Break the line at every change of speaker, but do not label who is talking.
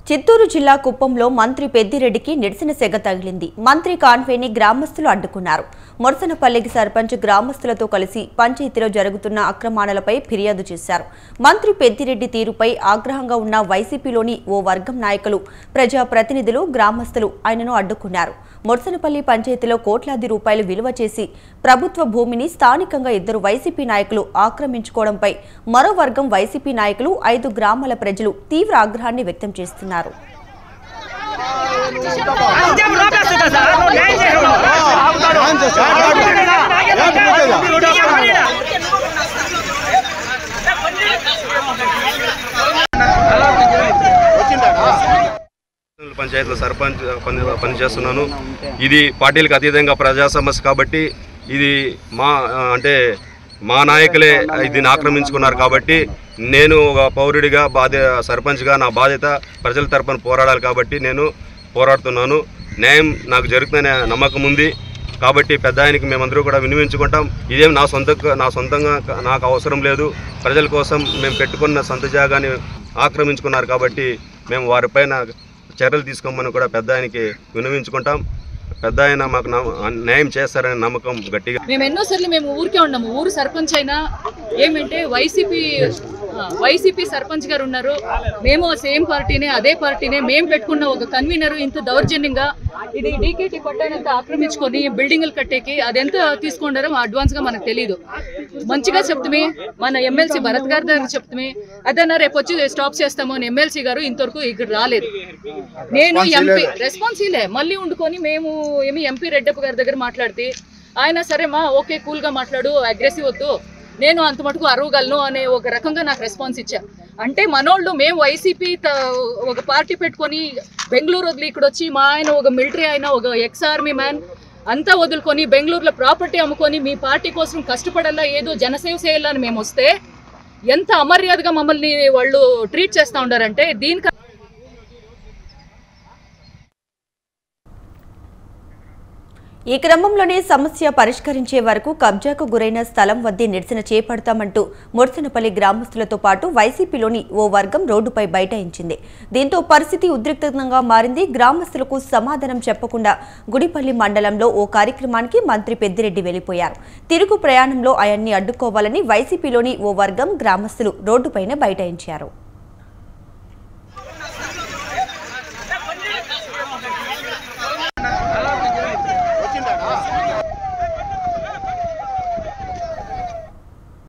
చిత్తూరు జిల్లా కుప్పంలో మంత్రి పెద్దిరెడ్డికి నిరసన సెగ తగిలింది మంత్రి కాన్వేని గ్రామస్తులు అడ్డుకున్నారు మొరసనపల్లికి సర్పంచ్ గ్రామస్తులతో కలిసి పంచాయతీలో జరుగుతున్న అక్రమాణలపై ఫిర్యాదు చేశారు మంత్రి పెద్దిరెడ్డి తీరుపై ఆగ్రహంగా ఉన్న వైసీపీలోని ఓ వర్గం నాయకులు ప్రజాప్రతినిధులు గ్రామస్తులు ఆయనను అడ్డుకున్నారు మొరసనపల్లి పంచాయతీలో కోట్లాది రూపాయలు విలువ చేసి ప్రభుత్వ భూమిని స్థానికంగా ఇద్దరు వైసీపీ నాయకులు ఆక్రమించుకోవడంపై మరో వర్గం వైసీపీ నాయకులు ఐదు గ్రామాల ప్రజలు తీవ్ర ఆగ్రహాన్ని వ్యక్తం చేస్తున్నారు
అంత్యం లోపేస్తుందా సార్ నువ్వు న్యాయం చేయవు.
పంచాయతీలో సర్పంచ్ పని పనిచేస్తున్నాను ఇది పార్టీలకు అతీతంగా ప్రజా సమస్య కాబట్టి ఇది మా అంటే మా నాయకులే దీన్ని ఆక్రమించుకున్నారు కాబట్టి నేను ఒక పౌరుడిగా బాధ్య సర్పంచ్గా నా బాధ్యత ప్రజల తరపున పోరాడాలి కాబట్టి నేను పోరాడుతున్నాను న్యాయం నాకు జరుగుతుందనే నమ్మకం ఉంది కాబట్టి పెద్ద ఆయనకి మేమందరూ కూడా వినియోగించుకుంటాం ఇదేం నా సొంత నా సొంతంగా నాకు అవసరం లేదు ప్రజల కోసం మేము పెట్టుకున్న సొంత జాగాని ఆక్రమించుకున్నారు కాబట్టి మేము వారిపైన చర్యలు తీసుకోమని కూడా పెద్ద ఆయనకి విన్నవించుకుంటాం పెద్ద ఆయన మాకు నమ్మ- న్యాయం చేస్తారనే నమ్మకం గట్టిగా
మేము ఎన్నోసార్లు మేము ఊరికే ఉన్నాము ఊరు సర్పంచ్ అయినా ఏమంటే వైసీపీ ఆ, వైసీపీ సర్పంచ్ గారు ఉన్నారు మేము సేమ్ పార్టీనే అదే పార్టీనే మేము పెట్టుకున్న ఒక కన్వీనర్ ఇంత దౌర్జన్యంగా ఇది డీకేటీ కొట్టానంత ఆక్రమించుకొని బిల్డింగ్లు కట్టేకి అదెంత తీసుకున్నారో అడ్వాన్స్ గా మనకు తెలియదు మంచిగా చెప్తుమే మన ఎమ్మెల్సీ భరత్ గారి దగ్గర చెప్తుమే అదన్నా రేపు వచ్చి స్టాప్ చేస్తాము అని ఎమ్మెల్సీ గారు ఇంతవరకు ఇక్కడ రాలేదు నేను ఎంపీ రెస్పాన్స్ ఇలే మళ్ళీ ఉండుకొని మేము ఏమి ఎంపీ రెడ్డప్ప గారి దగ్గర మాట్లాడితే ఆయన సరే మా ఓకే కూల్ గా మాట్లాడు అగ్రెసివ్ వద్దు నేను అంత మటుకు అరవగలను అనే ఒక రకంగా నాకు రెస్పాన్స్ ఇచ్చా అంటే మనోళ్ళు మేము వైసీపీ ఒక పార్టీ పెట్టుకొని బెంగళూరు వదిలి ఇక్కడ వచ్చి మా ఆయన ఒక మిలిటరీ ఆయన ఒక ఎక్స్ ఆర్మీ మ్యాన్ అంతా వదులుకొని బెంగళూరులో ప్రాపర్టీ అమ్ముకొని మీ పార్టీ కోసం కష్టపడాలా ఏదో జనసేవ చేయాలని మేము వస్తే ఎంత అమర్యాదగా మమ్మల్ని వాళ్ళు ట్రీట్ చేస్తూ ఉండారంటే దీనికి
ఈ క్రమంలోనే సమస్య పరిష్కరించే వరకు కబ్జాకు గురైన స్థలం వద్దే నిరసన చేపడతామంటూ ముర్సనపల్లి గ్రామస్తులతో పాటు వైసీపీలోని ఓ వర్గం రోడ్డుపై బైఠాయించింది దీంతో పరిస్థితి ఉద్రిక్తంగా మారింది గ్రామస్తులకు సమాధానం చెప్పకుండా గుడిపల్లి మండలంలో ఓ కార్యక్రమానికి మంత్రి పెద్దిరెడ్డి వెళ్లిపోయారు తిరుగు ప్రయాణంలో ఆయన్ని అడ్డుకోవాలని వైసీపీలోని ఓ వర్గం గ్రామస్తులు రోడ్డుపైన బైఠాయించారు